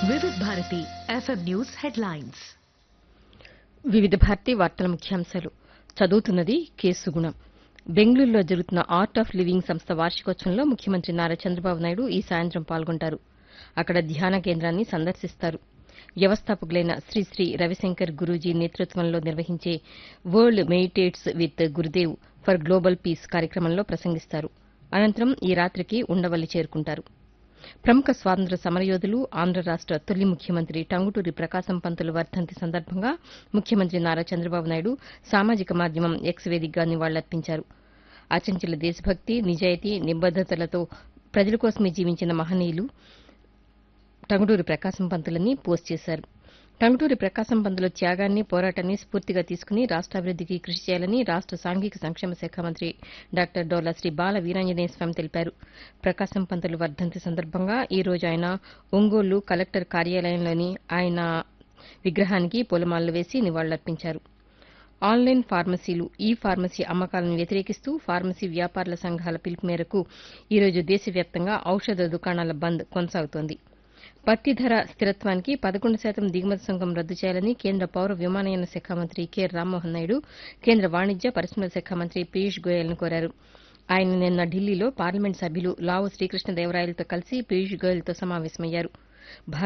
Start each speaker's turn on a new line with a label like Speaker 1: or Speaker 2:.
Speaker 1: వివిధ Bharati FM news headlines
Speaker 2: వివిధ భారతి వార్తల ముఖ్యాంశాలు చదువుతున్నది కేసు గుణం బెంగళూరులో జరుగుతున్న ఆర్ట్ ఆఫ్ లివింగ్ సంస్థ వార్షికోత్సవంలో ముఖ్యమంత్రి నారా చంద్రబాబు నాయుడు ఈ సాయంత్రం పాల్గొంటారు అక్కడ ధ్యాన కేంద్రాన్ని సందర్శిస్తారు వ్యవస్థాపకులైన శ్రీ శ్రీ రవిశంకర్ గురూజీ నేతృత్వంలో నిర్వహించే world meditates with Gurudev for global peace కార్యక్రమంలో ప్రసంగిస్తారు అనంతరం ఈ రాత్రికి ఉండవల్లి చేరుకుంటారు ప్రముఖ స్వాతంత్ర సమరయోధులు ఆంధ్ర రాష్ట తొలి ముఖ్యమంత్రి టంగుటూరి ప్రకాశం పంతులు వర్ధంతి సందర్భంగా ముఖ్యమంత్రి నారా చంద్రబాబు నాయుడు సామాజిక మాధ్యమం ఎక్స్ వేదికగా నివాళులర్పించారు అచంచల దేశభక్తి నిజాయితీ నిబద్దతలతో ప్రజల కోసమే జీవించిన మహనీయులు టంగుటూరి ప్రకాశం పంతులని పోస్ట్ చేశారు టంగుటూరి ప్రకాశం పంతుల త్యాగాన్ని పోరాటాన్ని స్ఫూర్తిగా తీసుకుని రాష్టాభివృద్దికి కృషి చేయాలని రాష్ట సాంఘిక సంక్షేమ శాఖ మంత్రి డాక్టర్ డోలా శ్రీ బాల వీరాంజనేయ స్వామి తెలిపారు ప్రకాశం పంతులు వర్ధంతి సందర్భంగా ఈ రోజు ఆయన ఒంగోలు కలెక్టర్ కార్యాలయంలోని ఆయన విగ్రహానికి పూలమాలలు వేసి నివాళులర్పించారు ఆన్లైన్ ఫార్మసీలు ఈ ఫార్మసీ అమ్మకాలను వ్యతిరేకిస్తూ ఫార్మసీ వ్యాపారుల సంఘాల పిలుపు మేరకు ఈరోజు దేశవ్యాప్తంగా ఔషధ దుకాణాల బంద్ కొనసాగుతోంది పత్తి ధర స్థిరత్వానికి పదకొండు శాతం దిగుమతి సుంకం రద్దు చేయాలని కేంద్ర పౌర విమానయాన శాఖ మంత్రి కె రామ్మోహన్ నాయుడు కేంద్ర వాణిజ్య పరిశ్రమల శాఖ మంత్రి పీయూష్ గోయల్ను కోరారు ఆయన నిన్న ఢిల్లీలో పార్లమెంట్ సభ్యులు లావు శ్రీకృష్ణదేవరాయలతో కలిసి పీయూష్ గోయల్తో సమావేశమయ్యారు